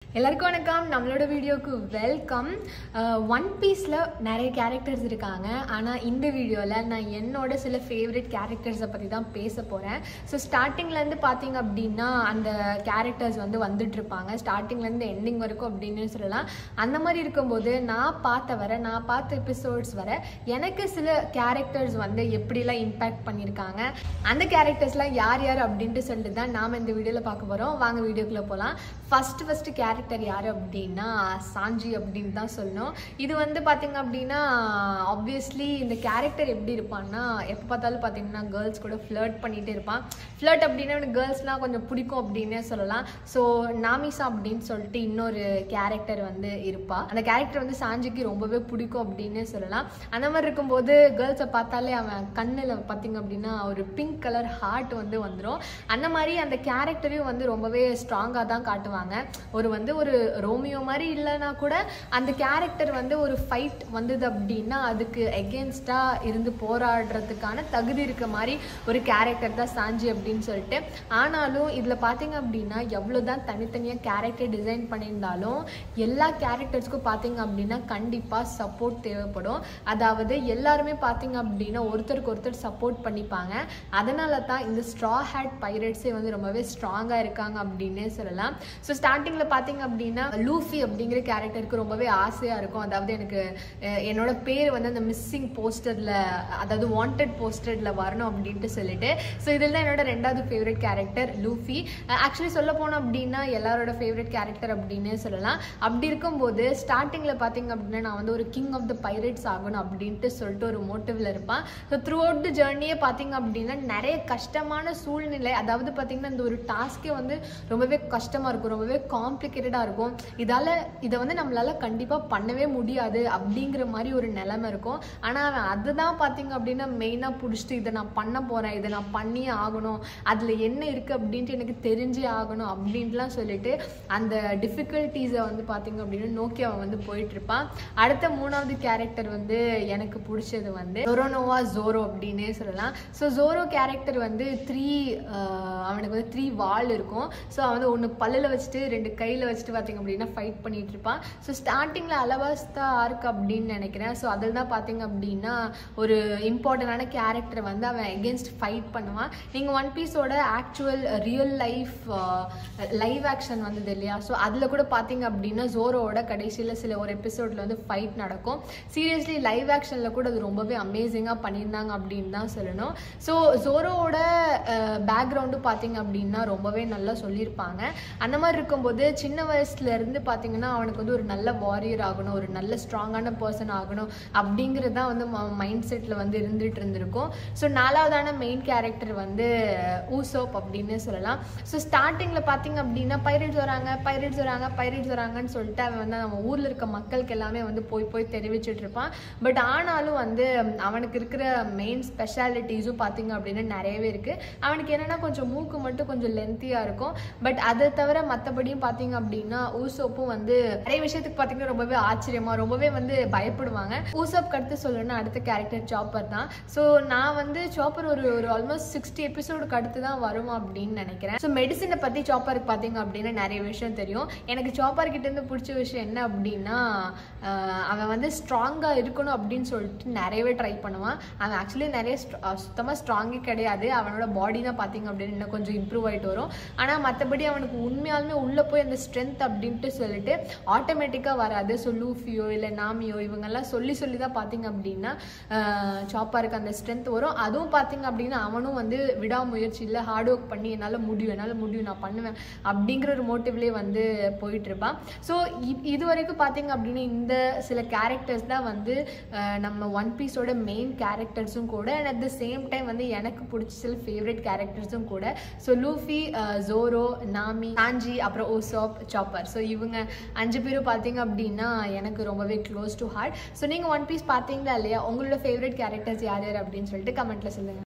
எல்லாருக்கும் வணக்கம் நம்மளோட வீடியோக்கு வெல்கம் ஒன் பீஸில் நிறைய கேரக்டர்ஸ் இருக்காங்க ஆனால் இந்த வீடியோவில் நான் என்னோட சில ஃபேவரட் கேரக்டர்ஸை பற்றி தான் பேச போகிறேன் ஸோ ஸ்டார்டிங்லேருந்து பார்த்தீங்க அப்படின்னா அந்த கேரக்டர்ஸ் வந்து வந்துட்டு இருப்பாங்க ஸ்டார்டிங்லேருந்து எண்டிங் வரைக்கும் அப்படின்னு சொல்லலாம் அந்த மாதிரி இருக்கும்போது நான் பார்த்த வர நான் பார்த்த எபிசோட்ஸ் வர எனக்கு சில கேரக்டர்ஸ் வந்து எப்படிலாம் இம்பேக்ட் பண்ணியிருக்காங்க அந்த கேரக்டர்ஸ்லாம் யார் யார் அப்படின்ட்டு சொல்லிட்டு தான் நாம் இந்த வீடியோவில் பார்க்க போகிறோம் வாங்க வீடியோக்குள்ளே போகலாம் ஃபஸ்ட்டு ஃபஸ்ட்டு கேரக்டர் யார் அப்படின்னா சாஞ்சி அப்படின்னு தான் சொல்லணும் இது வந்து பார்த்தீங்க அப்படின்னா ஆப்வியஸ்லி இந்த கேரக்டர் எப்படி இருப்பான்னா எப்போ பார்த்தாலும் பார்த்தீங்கன்னா கேர்ள்ஸ் கூட ஃப்ளர்ட் பண்ணிகிட்டே இருப்பான் ஃப்ளர்ட் அப்படின்னா எனக்கு கேர்ள்ஸ்லாம் கொஞ்சம் பிடிக்கும் அப்படின்னே சொல்லலாம் ஸோ நாமிசா அப்படின்னு சொல்லிட்டு இன்னொரு கேரக்டர் வந்து இருப்பா அந்த கேரக்டர் வந்து சாஞ்சிக்கு ரொம்பவே பிடிக்கும் அப்படின்னே சொல்லலாம் அந்த மாதிரி இருக்கும்போது கேர்ள்ஸை பார்த்தாலே அவன் கண்ணில் பார்த்தீங்க அப்படின்னா ஒரு பிங்க் கலர் ஹார்ட் வந்து வந்துடும் அந்த மாதிரி அந்த கேரக்டரையும் வந்து ரொம்பவே ஸ்ட்ராங்காக தான் காட்டுவாங்க ஒரு வந்து ஒரு ரோமியோ மாதிரி இல்லைன்னா கூட அந்த கேரக்டர் வந்து ஒரு ஃபைட் வந்தது அப்படின்னா அதுக்கு எகென்ஸ்டாக இருந்து போராடுறதுக்கான தகுதி இருக்க மாதிரி ஒரு கேரக்டர் தான் சாஞ்சி அப்படின்னு சொல்லிட்டு ஆனாலும் இதில் பார்த்தீங்க அப்படின்னா எவ்வளோ தான் தனித்தனியாக கேரக்டர் டிசைன் பண்ணியிருந்தாலும் எல்லா கேரக்டர்ஸ்க்கும் பார்த்தீங்க அப்படின்னா கண்டிப்பாக சப்போர்ட் தேவைப்படும் அதாவது எல்லாருமே பார்த்தீங்க அப்படின்னா ஒருத்தருக்கு ஒருத்தர் சப்போர்ட் பண்ணிப்பாங்க அதனால தான் இந்த ஸ்ட்ரா ஹேட் பைரட்ஸே வந்து ரொம்பவே ஸ்ட்ராங்காக இருக்காங்க அப்படின்னே சொல்லலாம் ஸோ ஸ்டார்டிங்கில் பார்த்தீங்க அப்படின்னா லூஃபி அப்படிங்கிற கேரக்டருக்கு ரொம்பவே ஆசையாக இருக்கும் அதாவது எனக்கு அஹ், என்னோட பேர் வந்து அந்த மிஸ்ஸிங் போஸ்டரில் அதாவது வாண்டட் போஸ்டரில் வரணும் அப்படின்ட்டு சொல்லிட்டு ஸோ இதில் தான் என்னோட ரெண்டாவது ஃபேவரட் கேரக்டர் லூஃபி ஆக்சுவலி சொல்ல போனோம் அப்படின்னா எல்லாரோட ஃபேவரட் கேரக்டர் அப்படின்னே சொல்லலாம் அப்படி இருக்கும்போது ஸ்டார்டிங்கில் பார்த்தீங்க அப்படின்னா நான் வந்து ஒரு கிங் ஆஃப் த பைரட்ஸ் ஆகணும் அப்படின்ட்டு சொல்லிட்டு ஒரு மோட்டிவில் இருப்பேன் ஸோ த்ரூ அவுட் த ஜேர்னியே பார்த்தீங்க அப்படின்னா நிறைய கஷ்டமான சூழ்நிலை அதாவது பார்த்தீங்கன்னா இந்த ஒரு டாஸ்க்கே வந்து ரொம்பவே கஷ்டமாக இருக்கும் ரொம்பவே காம்ப்ளிகேட்டடாக இருக்கும் இதால் இதை வந்து நம்மளால கண்டிப்பாக பண்ணவே முடியாது அப்படிங்கிற மாதிரி ஒரு நிலைமை இருக்கும் ஆனால் அவன் அதுதான் பார்த்தீங்க அப்படின்னா மெயினாக பிடிச்சிட்டு இதை நான் பண்ண போகிறேன் இதை நான் பண்ணியே ஆகணும் அதில் என்ன இருக்குது அப்படின்ட்டு எனக்கு தெரிஞ்சே ஆகணும் அப்படின்ட்டுலாம் சொல்லிட்டு அந்த டிஃபிகல்ட்டிஸை வந்து பார்த்தீங்க அப்படின்னா நோக்கி அவன் வந்து போயிட்டு இருப்பான் அடுத்த மூணாவது கேரக்டர் வந்து எனக்கு பிடிச்சது வந்து ஜொரோனோவா ஜோரோ அப்படின்னே சொல்லலாம் ஸோ ஜோரோ கேரக்டர் வந்து த்ரீ அவனுக்கு வந்து த்ரீ வால் இருக்கும் ஸோ அவன் வந்து ஒன்று பல்லில் வச்சுட்டு ரெண்டு கையில் வச்சுட்டு பார்த்தீங்க அப்படின்னா ஃபைட் பண்ணிட்டு இருப்பான் ஸோ ஸ்டார்டிங்கில் அலவாஸ்தா ஆர்க் அப்படின்னு நினைக்கிறேன் ஸோ அதில் தான் பார்த்தீங்க அப்படின்னா ஒரு இம்பார்ட்டண்டான கேரக்டர் வந்து அவன் எகென்ஸ்ட் ஃபைட் பண்ணுவான் நீங்கள் ஒன் பீஸோட actual real life live action வந்தது இல்லையா ஸோ அதில் கூட பார்த்தீங்க அப்படின்னா ஜோரோவோட கடைசியில் சில ஒரு எபிசோடில் வந்து ஃபைட் நடக்கும் சீரியஸ்லி லைவ் ஆக்ஷனில் கூட அது ரொம்பவே அமேசிங்காக பண்ணியிருந்தாங்க அப்படின்னு தான் சொல்லணும் ஸோ ஜோரோவோட பேக்ரவுண்டு பார்த்தீங்க அப்படின்னா ரொம்பவே நல்லா சொல்லியிருப்பாங்க அந்த மாதிரி இருக்கும்போது சின்ன வயசுல இருந்து பார்த்தீங்கன்னா அவனுக்கு வந்து ஒரு நல்ல வாரியர் ஆகணும் ஒரு நல்ல ஸ்ட்ராங்கான பர்சன் ஆகணும் அப்படிங்கிறது தான் வந்து மைண்ட் செட்டில் வந்து இருந்துட்டு இருந்திருக்கும் ஸோ நாலாவதான மெயின் கேரக்டர் வந்து ஊசோப் அப்படின்னு சொல்லலாம் ஸோ ஸ்டார்டிங்கில் பார்த்தீங்க அப்படின்னா பைரட்ஸ் வராங்க பைரட்ஸ் வராங்க பைரட்ஸ் வராங்கன்னு சொல்லிட்டு அவன் வந்து நம்ம ஊரில் இருக்க மக்களுக்கு எல்லாமே வந்து போய் போய் தெரிவிச்சிட்டு இருப்பான் பட் ஆனாலும் வந்து அவனுக்கு இருக்கிற மெயின் ஸ்பெஷாலிட்டிஸும் பார்த்தீங்க அப்படின்னா நிறையவே இருக்குது அவனுக்கு என்னென்னா கொஞ்சம் மூக்கு மட்டும் கொஞ்சம் லென்த்தியாக இருக்கும் பட் அதை தவிர மற்றபடியும் பார்த்தீங்க அப்படின்னா ஊசோப்பும் வந்து நிறைய விஷயத்துக்கு பார்த்தீங்கன்னா ரொம்பவே ஆச்சரியமா ரொம்பவே வந்து பயப்படுவாங்க ஊசோப் அடுத்து சொல்லணும்னா அடுத்த கேரக்டர் சாப்பர் தான் ஸோ நான் வந்து சாப்பர் ஒரு ஒரு ஆல்மோஸ்ட் சிக்ஸ்டி எபிசோடுக்கு அடுத்து தான் வரும் அப்படின்னு நினைக்கிறேன் ஸோ மெடிசனை பற்றி சாப்பருக்கு பார்த்தீங்க அப்படின்னா நிறைய விஷயம் தெரியும் எனக்கு சாப்பர் கிட்ட இருந்து பிடிச்ச விஷயம் என்ன அப்படின்னா ஆஹ் அவன் வந்து ஸ்ட்ராங்காக இருக்கணும் அப்படின்னு சொல்லிட்டு நிறையவே ட்ரை பண்ணுவான் அவன் ஆக்சுவலி நிறைய சுத்தமாக ஸ்ட்ராங்கே கிடையாது அவனோட பாடி தான் பார்த்தீங்க அப்படின்னு இன்னும் கொஞ்சம் இம்ப்ரூவ் ஆகிட்டு வரும் ஆனால் மற்றபடி அவனுக்கு உண்மையாலுமே உள்ளே போய் அந்த ஸ்ட்ரென்த் அப்படின்ட்டு சொல்லிட்டு ஆட்டோமேட்டிக்காக வராது ஸோ லூஃபியோ இல்லை நாமியோ இவங்கெல்லாம் சொல்லி சொல்லி தான் பார்த்தீங்க அப்படின்னா சாப்பாருக்கு அந்த ஸ்ட்ரென்த் வரும் அதுவும் பார்த்தீங்க அப்படின்னா அவனும் வந்து விடாமுயற்சி இல்லை ஹார்ட் ஒர்க் பண்ணி என்னால் முடியும் என்னால் முடியும் நான் பண்ணுவேன் அப்படிங்கிற ஒரு மோட்டிவ்லேயே வந்து போயிட்டு இருப்பான் ஸோ இது வரைக்கும் பார்த்தீங்க அப்படின்னா இந்த சில கேரக்டர்ஸ் தான் வந்து அஹ், நம்ம ஒன் பீஸோட மெயின் கேரக்டர்ஸும் கூட and at the same time வந்து எனக்கு பிடிச்ச சில ஃபேவரட் கேரக்டர்ஸும் கூட ஸோ லூஃபி ஜோரோ நாமி சாஞ்சி அப்புறம் ஓசாப் சாப்பர் ஸோ இவங்க அஞ்சு பேரும் பார்த்தீங்க அப்படின்னா எனக்கு ரொம்பவே க்ளோஸ் டு ஹார்ட் ஸோ நீங்கள் ஒன் பீஸ் பார்த்தீங்களா இல்லையா உங்களோட ஃபேவரட் கேரக்டர்ஸ் யார் யார் அப்படின்னு சொல்லிட்டு கமெண்ட்டில் சொல்லுங்கள்